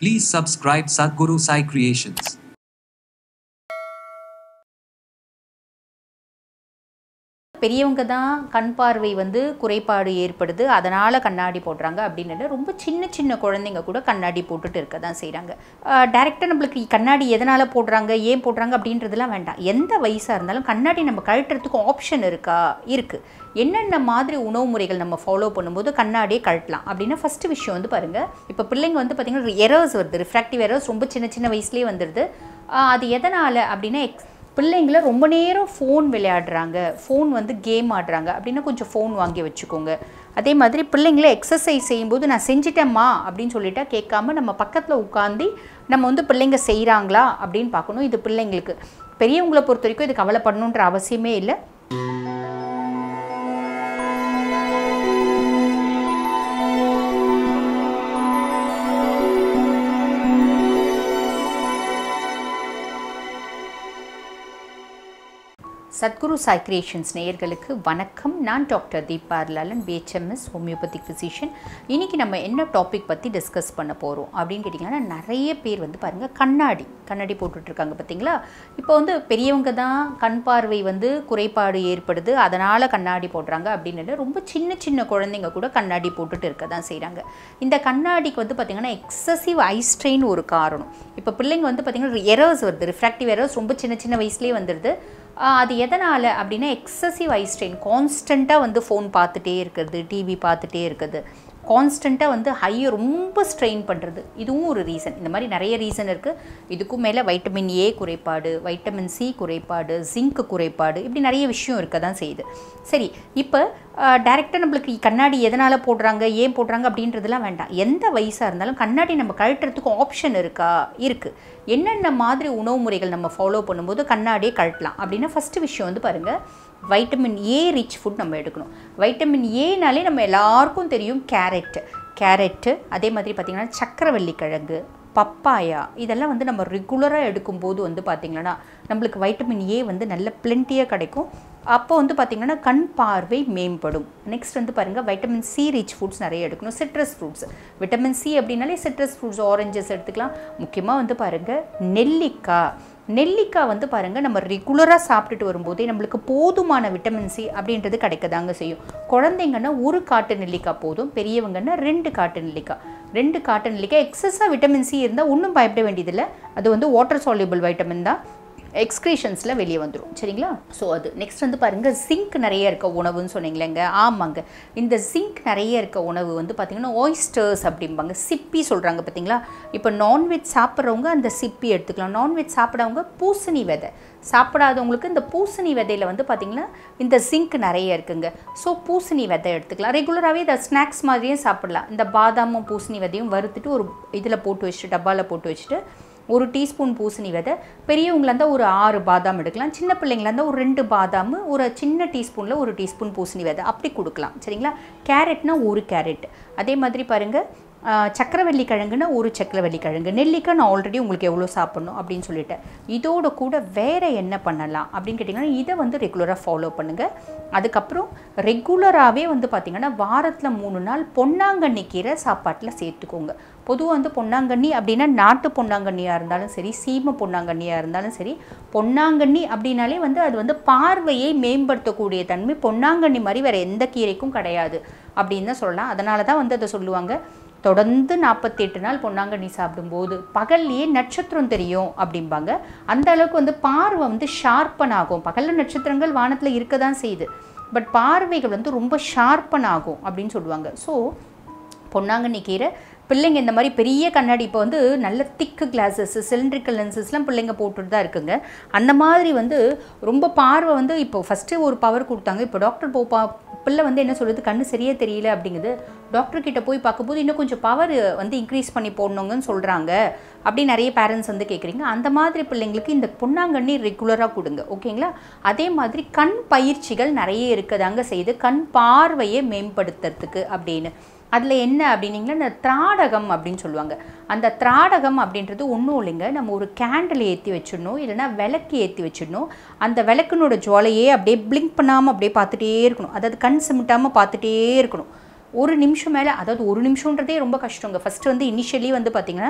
Please subscribe Sadhguru Sai Creations. பெரியவங்க தான் கண் பார்வை வந்து குறைபாடு ஏற்படுது அதனால் கண்ணாடி போடுறாங்க அப்படின்னு ரொம்ப சின்ன சின்ன குழந்தைங்க கூட கண்ணாடி போட்டுட்டு இருக்க தான் செய்கிறாங்க டேரெக்டாக நம்மளுக்கு கண்ணாடி எதனால் போடுறாங்க ஏன் போடுறாங்க அப்படின்றதுலாம் வேண்டாம் எந்த வயசாக இருந்தாலும் கண்ணாடி நம்ம கழட்டுறதுக்கு ஆப்ஷன் இருக்கா இருக்குது என்னென்ன மாதிரி உணவு முறைகள் நம்ம ஃபாலோ பண்ணும்போது கண்ணாடியே கழட்டலாம் அப்படின்னா ஃபஸ்ட்டு விஷயம் வந்து பாருங்கள் இப்போ பிள்ளைங்க வந்து பார்த்திங்கன்னா எரர்ஸ் வருது ரிஃப்ராக்டிவ் எரர்ஸ் ரொம்ப சின்ன சின்ன வயசுலேயே வந்துடுது ஆஹ் அது எதனால் அப்படின்னா எக்ஸ் பிள்ளைங்கள ரொம்ப நேரம் ஃபோன் விளையாடுறாங்க ஃபோன் வந்து கேம் ஆடுறாங்க அப்படின்னா கொஞ்சம் ஃபோன் வாங்கி வச்சுக்கோங்க அதே மாதிரி பிள்ளைங்கள எக்ஸசைஸ் செய்யும்போது நான் செஞ்சிட்டேம்மா அப்படின்னு சொல்லிட்டா கேட்காம நம்ம பக்கத்தில் உட்காந்து நம்ம வந்து பிள்ளைங்க செய்கிறாங்களா அப்படின்னு பார்க்கணும் இது பிள்ளைங்களுக்கு பெரியவங்களை பொறுத்த வரைக்கும் இது கவலைப்படணுன்ற அவசியமே இல்லை சத்குரு சாய் கிரியேஷன்ஸ் நேயர்களுக்கு வணக்கம் நான் doctor Deepa Lalan BHMS homeopathic physician இன்றைக்கி நம்ம என்ன டாபிக் பற்றி டிஸ்கஸ் பண்ண போகிறோம் அப்படின்னு கேட்டிங்கன்னா நிறைய பேர் வந்து பாருங்கள் கண்ணாடி கண்ணாடி போட்டுட்ருக்காங்க பார்த்தீங்களா இப்போ வந்து பெரியவங்க தான் கண் பார்வை வந்து குறைபாடு ஏற்படுது அதனால் கண்ணாடி போடுறாங்க அப்படின்னு ரொம்ப சின்ன சின்ன குழந்தைங்க கூட கண்ணாடி போட்டுட்டு இருக்க தான் செய்கிறாங்க இந்த கண்ணாடிக்கு வந்து பார்த்திங்கன்னா எக்ஸசிவ் ஐ ஸ்ட்ரெயின் ஒரு காரணம் இப்போ பிள்ளைங்க வந்து பார்த்திங்கன்னா எரர்ஸ் வருது ரிஃப்ராக்டிவ் எரர்ஸ் ரொம்ப சின்ன சின்ன வயசுலேயே வந்துடுது ஆஹ் அது எதனால் அப்படின்னா எக்ஸசிவ் ஐ ஸ்ட்ரெயின் கான்ஸ்டண்ட்டாக வந்து ஃபோன் பார்த்துட்டே இருக்கிறது டிவி பார்த்துட்டே இருக்குது கான்ஸ்டண்ட்டாக வந்து ஹையை ரொம்ப ஸ்ட்ரெயின் பண்ணுறது இதுவும் ஒரு ரீசன் இந்த மாதிரி நிறைய ரீசன் இருக்குது இதுக்கும் மேலே வைட்டமின் ஏ குறைபாடு வைட்டமின் சி குறைபாடு ஜிங்க் குறைபாடு இப்படி நிறைய விஷயம் இருக்க தான் செய்யுது சரி இப்போ டேரெக்டாக நம்மளுக்கு கண்ணாடி எதனால் போடுறாங்க ஏன் போடுறாங்க அப்படின்றதுலாம் வேண்டாம் எந்த வயசாக இருந்தாலும் கண்ணாடி நம்ம கழட்டுறதுக்கு ஆப்ஷன் இருக்கா இருக்குது என்னென்ன மாதிரி உணவு முறைகள் நம்ம ஃபாலோ பண்ணும்போது கண்ணாடியே கழட்டலாம் அப்படின்னா ஃபஸ்ட்டு விஷயம் வந்து பாருங்கள் வைட்டமின் ஏ ரிச் ஃபுட் நம்ம எடுக்கணும் வைட்டமின் ஏனாலே நம்ம எல்லாருக்கும் தெரியும் கேரட் கேரட்டு அதே மாதிரி பார்த்திங்கன்னா சக்கரவள்ளி கிழங்கு பப்பாயா இதெல்லாம் வந்து நம்ம ரெகுலராக எடுக்கும்போது வந்து பார்த்திங்கன்னா நம்மளுக்கு வைட்டமின் ஏ வந்து நல்ல பிளென்ட்டியாக கிடைக்கும் அப்போ வந்து பார்த்திங்கன்னா கண் பார்வை மேம்படும் நெக்ஸ்ட் வந்து பாருங்கள் வைட்டமின் சி ரிச் ஃபுட்ஸ் நிறைய எடுக்கணும் சிட்ரஸ் ஃப்ரூட்ஸ் விட்டமின் சி அப்படின்னாலே சிட்ரஸ் ஃப்ரூட்ஸ் ஆரஞ்சஸ் எடுத்துக்கலாம் முக்கியமாக வந்து பாருங்கள் நெல்லிக்காய் நெல்லிக்காய் வந்து பாருங்கள் நம்ம ரெகுலராக சாப்பிட்டுட்டு வரும்போதே நம்மளுக்கு போதுமான விட்டமின் சி அப்படின்றது கிடைக்கதாங்க செய்யும் குழந்தைங்கன்னா ஒரு காட்டு நெல்லிக்காய் போதும் பெரியவங்கன்னா ரெண்டு காட்டு நெல்லிக்காய் ரெண்டு காட்டு நெல்லிக்காய் எக்ஸஸாக விட்டமின் சி இருந்தால் ஒன்றும் பயப்பட வேண்டியதில்லை அது வந்து வாட்டர் சால்யூபிள் வைட்டமின் தான் எக்ஸ்க்ரீஷன்ஸில் வெளியே வந்துடும் சரிங்களா ஸோ அது நெக்ஸ்ட் வந்து பாருங்கள் ஜிங்க் நிறைய இருக்க உணவுன்னு சொன்னீங்களேங்க ஆமாங்க இந்த ஜிங்க் நிறைய இருக்க உணவு வந்து பார்த்திங்கன்னா ஓய்ஸ்டர்ஸ் அப்படிம்பாங்க சிப்பி சொல்கிறாங்க பார்த்தீங்களா இப்போ நான்வெஜ் சாப்பிட்றவங்க அந்த சிப்பி எடுத்துக்கலாம் நான்வெஜ் சாப்பிட்றவங்க பூசணி விதை சாப்பிடாதவங்களுக்கு இந்த பூசணி விதையில் வந்து பார்த்திங்கன்னா இந்த ஜிங்க் நிறைய இருக்குங்க ஸோ பூசணி விதை எடுத்துக்கலாம் ரெகுலராகவே இதை ஸ்நாக்ஸ் மாதிரியே சாப்பிடலாம் இந்த பாதாமும் பூசணி விதையும் வறுத்துட்டு ஒரு இதில் போட்டு வச்சுட்டு டப்பாவில் போட்டு வச்சுட்டு ஒரு டீஸ்பூன் பூசணி விதை பெரியவங்களா இருந்தால் ஒரு ஆறு பாதாம் எடுக்கலாம் சின்ன பிள்ளைங்களா இருந்தால் ஒரு ரெண்டு பாதாம் ஒரு சின்ன டீஸ்பூனில் ஒரு டீஸ்பூன் பூசணி விதை அப்படி கொடுக்கலாம் சரிங்களா கேரட்னா ஒரு கேரட் அதே மாதிரி பாருங்கள் சக்கரவள்ளி கிழங்குன்னா ஒரு சக்கரவள்ளி கிழங்கு நெல்லிக்காய் நான் ஆல்ரெடி உங்களுக்கு எவ்வளோ சாப்பிட்ணும் அப்படின்னு சொல்லிட்டேன் இதோட கூட வேறு என்ன பண்ணலாம் அப்படின்னு கேட்டிங்கன்னா இதை வந்து ரெகுலராக ஃபாலோ பண்ணுங்கள் அதுக்கப்புறம் ரெகுலராகவே வந்து பார்த்திங்கன்னா வாரத்தில் மூணு நாள் பொன்னாங்கண்ணி கீரை சாப்பாட்டில் சேர்த்துக்கோங்க பொதுவாக வந்து பொன்னாங்கண்ணி அப்படின்னா நாட்டு பொன்னாங்கண்ணியாக இருந்தாலும் சரி சீம பொன்னாங்கண்ணியாக இருந்தாலும் சரி பொன்னாங்கண்ணி அப்படின்னாலே வந்து அது வந்து பார்வையை மேம்படுத்தக்கூடிய தன்மை பொன்னாங்கண்ணி மாதிரி வேறு எந்த கீரைக்கும் கிடையாது அப்படின்னு தான் சொல்லலாம் அதனால தான் வந்து அதை சொல்லுவாங்க தொடர்ந்து நாற்பத்தெட்டு நாள் பொன்னாங்கண்ணி சாப்பிடும்போது பகல்லையே நட்சத்திரம் தெரியும் அப்படிம்பாங்க அந்த அளவுக்கு வந்து பார்வை வந்து ஷார்ப்பன் ஆகும் பகலில் நட்சத்திரங்கள் வானத்தில் இருக்க தான் செய்யுது பட் பார்வைகள் வந்து ரொம்ப ஷார்ப்பன் ஆகும் அப்படின்னு சொல்லுவாங்க ஸோ பொன்னாங்கண்ணி கீரை பிள்ளைங்க இந்த மாதிரி பெரிய கண்ணாடி இப்போ வந்து நல்ல திக்கு கிளாஸஸ் சிலிண்ட்ரிக்கல் லென்சஸ்லாம் பிள்ளைங்க போட்டுட்டு தான் இருக்குங்க அந்த மாதிரி வந்து ரொம்ப பார்வை வந்து இப்போ ஃபஸ்ட்டு ஒரு பவர் கொடுத்தாங்க இப்போ டாக்டர் போ பா பிள்ளை வந்து என்ன சொல்லுது கண்ணு சரியாக தெரியல அப்படிங்குது டாக்டர் கிட்ட போய் பார்க்கும்போது இன்னும் கொஞ்சம் பவர் வந்து இன்க்ரீஸ் பண்ணி போடணுங்கன்னு சொல்கிறாங்க அப்படி நிறைய பேரண்ட்ஸ் வந்து கேட்குறீங்க அந்த மாதிரி பிள்ளைங்களுக்கு இந்த பொன்னாங்கண்ணி ரெகுலராக கொடுங்க ஓகேங்களா அதே மாதிரி கண் பயிற்சிகள் நிறைய இருக்கதாங்க செய்து கண் பார்வையை மேம்படுத்துறதுக்கு அப்படின்னு அதில் என்ன அப்படின்னீங்களா இந்த திராடகம் அப்படின்னு சொல்லுவாங்க அந்த திராடகம் அப்படின்றது ஒன்றும் இல்லைங்க நம்ம ஒரு கேண்டில் ஏற்றி வச்சிடணும் இல்லைன்னா விளக்கு ஏற்றி வச்சிடணும் அந்த விளக்குனோட ஜுவாலையே அப்படியே பிளிங்க் பண்ணாமல் அப்படியே பார்த்துட்டே இருக்கணும் அதாவது கண் சிமிட்டாமல் பார்த்துட்டே இருக்கணும் ஒரு நிமிஷம் மேலே அதாவது ஒரு நிமிஷன்றதே ரொம்ப கஷ்டங்க ஃபஸ்ட்டு வந்து இனிஷியலி வந்து பார்த்திங்கன்னா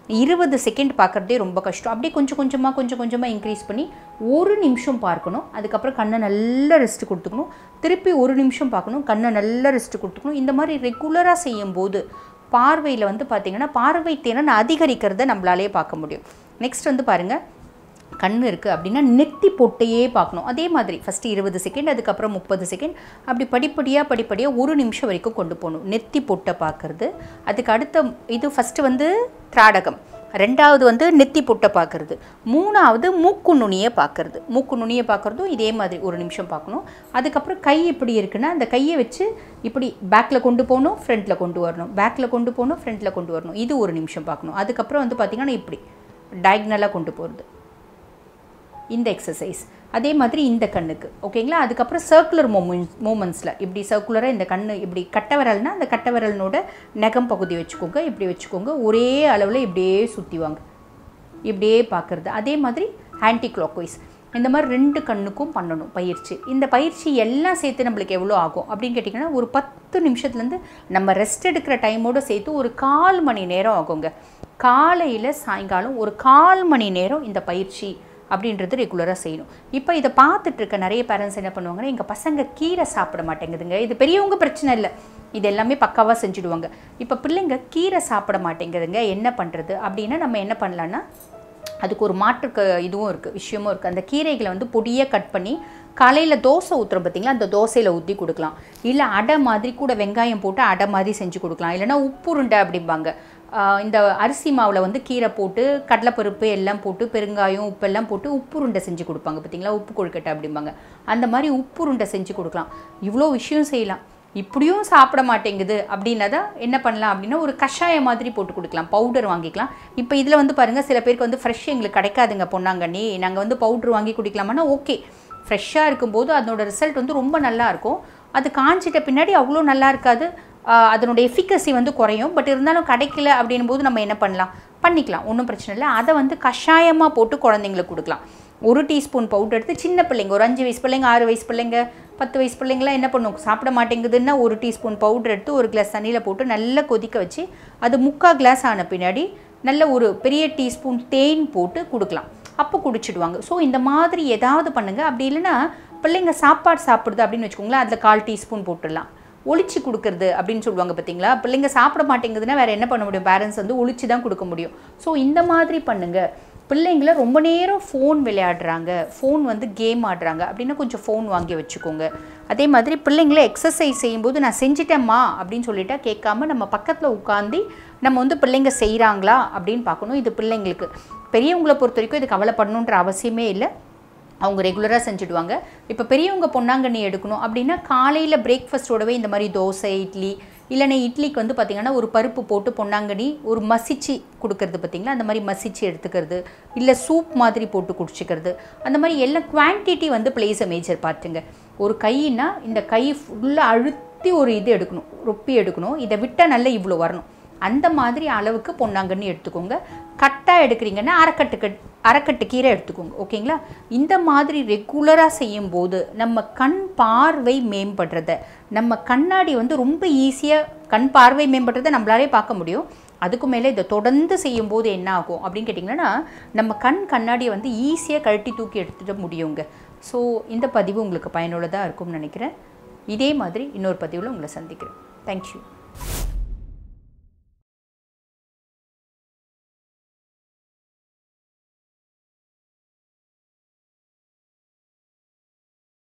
இருபது செகண்ட் பார்க்குறதே ரொம்ப கஷ்டம் அப்படியே கொஞ்சம் கொஞ்சமாக கொஞ்சம் கொஞ்சமாக இன்க்ரீஸ் பண்ணி ஒரு நிமிஷம் பார்க்கணும் அதுக்கப்புறம் கண்ணை நல்ல ரெஸ்ட் கொடுத்துக்கணும் திருப்பி ஒரு நிமிஷம் பார்க்கணும் கண்ணை நல்ல ரெஸ்ட் கொடுத்துக்கணும் இந்த மாதிரி ரெகுலராக செய்யும்போது பார்வையில் வந்து பார்த்திங்கன்னா பார்வை திறன் அதிகரிக்கிறத நம்மளாலே பார்க்க முடியும் நெக்ஸ்ட் வந்து பாருங்கள் கண் இருக்குது அப்படின்னா நெத்தி பொட்டையே பார்க்கணும் அதே மாதிரி ஃபஸ்ட்டு இருபது செகண்ட் அதுக்கப்புறம் முப்பது செகண்ட் அப்படி படிப்படியாக படிப்படியாக ஒரு நிமிஷம் வரைக்கும் கொண்டு போகணும் நெத்தி பொட்டை பார்க்குறது அதுக்கு அடுத்த இது ஃபஸ்ட்டு வந்து திராடகம் ரெண்டாவது வந்து நெத்தி பொட்டை பார்க்குறது மூணாவது மூக்கு நுனியை பார்க்குறது மூக்கு நுனியை பார்க்குறதும் இதே மாதிரி ஒரு நிமிஷம் பார்க்கணும் அதுக்கப்புறம் கை இப்படி இருக்குன்னா அந்த கையை வச்சு இப்படி பேக்கில் கொண்டு போகணும் ஃப்ரண்ட்டில் கொண்டு வரணும் பேக்கில் கொண்டு போகணும் ஃப்ரண்ட்டில் கொண்டு வரணும் இது ஒரு நிமிஷம் பார்க்கணும் அதுக்கப்புறம் வந்து பார்த்திங்கன்னா இப்படி டயக்னலாக கொண்டு போகிறது இந்த எக்ஸசைஸ் அதே மாதிரி இந்த கண்ணுக்கு ஓகேங்களா அதுக்கப்புறம் சர்க்குலர் மூமெண்ட்ஸ் மூமெண்ட்ஸில் இப்படி சர்க்குலராக இந்த கண் இப்படி கட்டை விரல்னா அந்த கட்டை விரலினோட நகம் பகுதி வச்சுக்கோங்க இப்படி வச்சுக்கோங்க ஒரே அளவில் இப்படியே சுற்றி வாங்க இப்படியே பார்க்குறது அதே மாதிரி ஆன்டி கிளாக்வைஸ் இந்த மாதிரி ரெண்டு கண்ணுக்கும் பண்ணணும் பயிற்சி இந்த பயிற்சி எல்லாம் சேர்த்து நம்மளுக்கு எவ்வளோ ஆகும் அப்படின்னு கேட்டிங்கன்னா ஒரு பத்து நிமிஷத்துலேருந்து நம்ம ரெஸ்ட் எடுக்கிற டைமோடு சேர்த்து ஒரு கால் மணி நேரம் ஆகுங்க காலையில் சாயங்காலம் ஒரு கால் மணி நேரம் இந்த பயிற்சி அப்படின்றது ரெகுலராக செய்யணும் இப்போ இதை பார்த்துட்டு இருக்க நிறைய பேரண்ட்ஸ் என்ன பண்ணுவாங்கன்னா எங்கள் பசங்க கீரை சாப்பிட மாட்டேங்குதுங்க இது பெரியவங்க பிரச்சனை இல்லை இது எல்லாமே பக்காவாக செஞ்சுடுவாங்க இப்போ பிள்ளைங்க கீரை சாப்பிட மாட்டேங்குதுங்க என்ன பண்ணுறது அப்படின்னா நம்ம என்ன பண்ணலான்னா அதுக்கு ஒரு மாற்றுக்கு இதுவும் இருக்குது விஷயமும் இருக்குது அந்த கீரைகளை வந்து பொடியாக கட் பண்ணி காலையில் தோசை ஊற்றுறோம் பார்த்தீங்களா அந்த தோசையில் ஊற்றி கொடுக்கலாம் இல்லை அடை மாதிரி கூட வெங்காயம் போட்டு அடை மாதிரி செஞ்சு கொடுக்கலாம் இல்லைன்னா உப்புருண்டை அப்படிம்பாங்க ஆஹ் இந்த அரிசி மாவில் வந்து கீரை போட்டு கடலைப்பருப்பு எல்லாம் போட்டு பெருங்காயம் உப்பெல்லாம் போட்டு உப்புருண்டை செஞ்சு கொடுப்பாங்க பார்த்தீங்களா உப்பு கொழுக்கட்டை அப்படிம்பாங்க அந்த மாதிரி உப்புருண்டை செஞ்சு கொடுக்கலாம் இவ்வளோ விஷயம் செய்யலாம் இப்படியும் சாப்பிட மாட்டேங்குது அப்படின்னா தான் என்ன பண்ணலாம் அப்படின்னா ஒரு கஷாயம் மாதிரி போட்டு கொடுக்கலாம் பவுடர் வாங்கிக்கலாம் இப்போ இதில் வந்து பாருங்கள் சில பேருக்கு வந்து ஃப்ரெஷ் எங்களுக்கு கிடைக்காதுங்க பொன்னாங்கண்ணி நாங்கள் வந்து பவுடர் வாங்கி குடிக்கலாமான்னா ஓகே ஃப்ரெஷ்ஷாக இருக்கும்போது அதனோட ரிசல்ட் வந்து ரொம்ப நல்லா இருக்கும் அது காஞ்சிட்ட பின்னாடி அவ்வளோ நல்லா இருக்காது ஆஹ் அதனுடைய எஃபிகசி வந்து குறையும் பட் இருந்தாலும் கிடைக்கல அப்படின்னும் போது நம்ம என்ன பண்ணலாம் பண்ணிக்கலாம் ஒன்றும் பிரச்சனை இல்லை அதை வந்து கஷாயமாக போட்டு குழந்தைங்களுக்கு கொடுக்கலாம் ஒரு டீஸ்பூன் பவுடர் எடுத்து சின்ன பிள்ளைங்க ஒரு அஞ்சு வயசு பிள்ளைங்க ஆறு வயசு பிள்ளைங்க பத்து வயசு பிள்ளைங்களாம் என்ன பண்ணும் சாப்பிட மாட்டேங்குதுன்னா ஒரு டீஸ்பூன் பவுடர் எடுத்து ஒரு கிளாஸ் தண்ணியில் போட்டு நல்லா கொதிக்க வச்சு அது முக்கால் கிளாஸ் ஆன பின்னாடி நல்ல ஒரு பெரிய டீஸ்பூன் தேன் போட்டு கொடுக்கலாம் அப்போ குடிச்சிடுவாங்க ஸோ இந்த மாதிரி ஏதாவது பண்ணுங்கள் அப்படி இல்லைன்னா பிள்ளைங்க சாப்பாடு சாப்பிடுது அப்படின்னு வச்சுக்கோங்களேன் அதில் கால் டீஸ்பூன் போட்டுடலாம் ஒளிச்சு கொடுக்கறது அப்படின்னு சொல்லுவாங்க பார்த்தீங்களா பிள்ளைங்க சாப்பிட மாட்டேங்குதுன்னா வேறு என்ன பண்ண முடியும் பேரண்ட்ஸ் வந்து ஒளிச்சு தான் கொடுக்க முடியும் ஸோ இந்த மாதிரி பண்ணுங்க பிள்ளைங்கள ரொம்ப நேரம் ஃபோன் விளையாடுறாங்க ஃபோன் வந்து கேம் ஆடுறாங்க அப்படின்னா கொஞ்சம் ஃபோன் வாங்கி வச்சுக்கோங்க அதே மாதிரி பிள்ளைங்கள எக்ஸசைஸ் செய்யும்போது நான் செஞ்சிட்டேம்மா அப்படின்னு சொல்லிட்டா கேட்காம நம்ம பக்கத்தில் உட்காந்து நம்ம வந்து பிள்ளைங்க செய்கிறாங்களா அப்படின்னு பார்க்கணும் இது பிள்ளைங்களுக்கு பெரியவங்களை பொறுத்த வரைக்கும் இது கவலைப்படணுன்ற அவசியமே இல்லை அவங்க ரெகுலராக செஞ்சுடுவாங்க இப்போ பெரியவங்க பொன்னாங்கண்ணி எடுக்கணும் அப்படின்னா காலையில் பிரேக்ஃபாஸ்ட்டோடவே இந்த மாதிரி தோசை இட்லி இல்லைன்னா இட்லிக்கு வந்து பார்த்திங்கன்னா ஒரு பருப்பு போட்டு பொன்னாங்கண்ணி ஒரு மசிச்சு கொடுக்கறது பார்த்திங்களா அந்த மாதிரி மசிச்சு எடுத்துக்கிறது இல்லை சூப் மாதிரி போட்டு குடிச்சிக்கிறது அந்த மாதிரி எல்லாம் குவான்டிட்டி வந்து பிளேஸ் அ மேஜர் பார்த்துங்க ஒரு கையினா இந்த கை ஃபுல்லாக அழுத்தி ஒரு இது எடுக்கணும் ரொப்பி எடுக்கணும் இதை விட்டால் நல்லா இவ்வளோ வரணும் அந்த மாதிரி அளவுக்கு பொன்னாங்கண்ணி எடுத்துக்கோங்க கட்டாக எடுக்கிறீங்கன்னா அரைக்கட்டு கட் அரைக்கட்டு கீரை எடுத்துக்கோங்க ஓகேங்களா இந்த மாதிரி ரெகுலராக செய்யும்போது நம்ம கண் பார்வை மேம்படுறத நம்ம கண்ணாடி வந்து ரொம்ப ஈஸியாக கண் பார்வை மேம்படுறதை நம்மளாலே பார்க்க முடியும் அதுக்கு மேலே இதை தொடர்ந்து செய்யும்போது என்ன ஆகும் அப்படின்னு கேட்டிங்கன்னா நம்ம கண் கண்ணாடியை வந்து ஈஸியாக கழட்டி தூக்கி எடுத்துட முடியுங்க ஸோ இந்த பதிவு உங்களுக்கு பயனுள்ளதாக இருக்கும்னு நினைக்கிறேன் இதே மாதிரி இன்னொரு பதிவில் உங்களை சந்திக்கிறேன் தேங்க்யூ